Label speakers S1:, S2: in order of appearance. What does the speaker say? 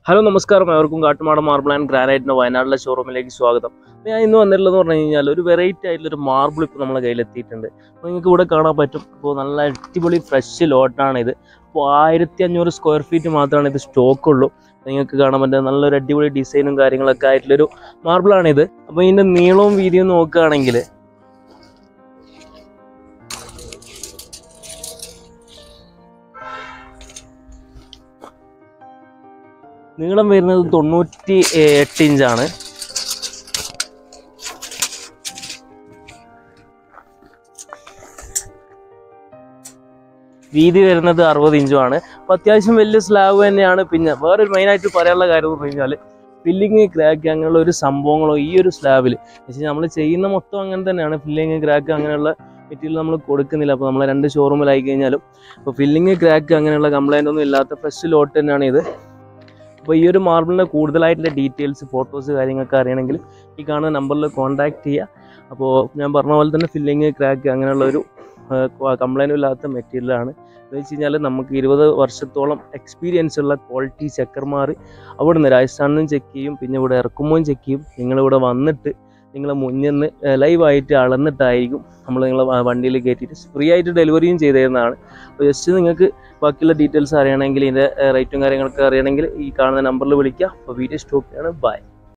S1: hello നമസ്കാരം എവർക്കും കാട്ടുമാട marble and ഗ്രാനൈറ്റിൻ്റെ വയനാട്ടിലെ ഷോറൂമിലേക്ക് സ്വാഗതം അപ്പോൾ ഞാൻ ഇന്ന് വന്നിട്ടുള്ളതെന്ന് പറഞ്ഞു കഴിഞ്ഞാൽ ഒരു വെറൈറ്റി ആയിട്ടുള്ളൊരു മാർബിൾ ഇപ്പോൾ നമ്മളെ കയ്യിലെത്തിയിട്ടുണ്ട് അപ്പോൾ നിങ്ങൾക്ക് ഇവിടെ കാണാൻ പറ്റും അപ്പോൾ നല്ല അടിപൊളി ഫ്രഷ് ലോട്ടാണ് ഇത് അപ്പോൾ ആയിരത്തി അഞ്ഞൂറ് സ്ക്വയർ ഫീറ്റ് മാത്രമാണ് ഇത് സ്റ്റോക്ക് ഉള്ളൂ നിങ്ങൾക്ക് കാണാൻ പറ്റുന്ന നല്ലൊരു അടിപൊളി ഡിസൈനും കാര്യങ്ങളൊക്കെ ആയിട്ടുള്ളൊരു മാർബിളാണിത് അപ്പോൾ ഇതിൻ്റെ നീളവും വീതിയും നോക്കുകയാണെങ്കിൽ നീളം വരുന്നത് തൊണ്ണൂറ്റി എട്ട് ഇഞ്ചാണ് വീതി വരുന്നത് അറുപത് ഇഞ്ചുമാണ് അപ്പോൾ അത്യാവശ്യം വലിയ സ്ലാബ് തന്നെയാണ് പിന്നെ വേറൊരു മെയിനായിട്ട് പറയാനുള്ള കാര്യം എന്ന് പറഞ്ഞു കഴിഞ്ഞാൽ ഫില്ലിങ് ക്രാക്ക് അങ്ങനെയുള്ള ഒരു സംഭവങ്ങളോ ഈ ഒരു സ്ലാബിൽ വെച്ചാൽ നമ്മൾ ചെയ്യുന്ന മൊത്തം അങ്ങനെ തന്നെയാണ് ഫില്ലിങ് ക്രാക്ക് അങ്ങനെയുള്ള മെറ്റീരിയൽ നമ്മൾ കൊടുക്കുന്നില്ല അപ്പോൾ നമ്മളെ രണ്ട് ഷോറൂമിലായി കഴിഞ്ഞാലും അപ്പോൾ ഫില്ലിങ് ക്രാക്ക് അങ്ങനെയുള്ള കംപ്ലൈൻ്റ് ഒന്നും ഇല്ലാത്ത ഫ്രഷ് ലോട്ട് തന്നെയാണ് ഇത് അപ്പോൾ ഈ ഒരു മാർബിളിൻ്റെ കൂടുതലായിട്ടുള്ള ഡീറ്റെയിൽസ് ഫോട്ടോസ് കാര്യങ്ങളൊക്കെ അറിയണമെങ്കിൽ ഈ കാണുന്ന നമ്പറിൽ കോൺടാക്ട് ചെയ്യുക അപ്പോൾ ഞാൻ പറഞ്ഞ പോലെ തന്നെ ഫില്ലിങ് ക്രാക്ക് അങ്ങനെയുള്ള ഒരു കംപ്ലൈൻറ്റും ഇല്ലാത്ത മെറ്റീരിയലാണ് എന്ന് വെച്ച് കഴിഞ്ഞാൽ നമുക്ക് ഇരുപത് വർഷത്തോളം എക്സ്പീരിയൻസ് ഉള്ള ക്വാളിറ്റി ചെക്കർമാർ അവിടുന്ന് രാജസ്ഥാനിൽ നിന്നും ചെക്ക് ചെയ്യും പിന്നെ ഇവിടെ ഇറക്കുമ്പോഴും ചെക്ക് ചെയ്യും നിങ്ങളിവിടെ വന്നിട്ട് നിങ്ങളെ മുന്നിൽ നിന്ന് ലൈവായിട്ട് അളന്നിട്ടായിരിക്കും നമ്മൾ നിങ്ങളെ വണ്ടിയിൽ കയറ്റിയിട്ട് ഫ്രീ ആയിട്ട് ഡെലിവറിയും ചെയ്തു തരുന്നതാണ് അപ്പോൾ ജസ്റ്റ് നിങ്ങൾക്ക് ബാക്കിയുള്ള ഡീറ്റെയിൽസ് അറിയണമെങ്കിൽ ഇതിൻ്റെ റേറ്റും കാര്യങ്ങളൊക്കെ അറിയണമെങ്കിൽ ഈ കാണുന്ന നമ്പറിൽ വിളിക്കുക അപ്പോൾ വീഡിയോ സ്റ്റോപ്പ് ചെയ്യാണ് ബൈ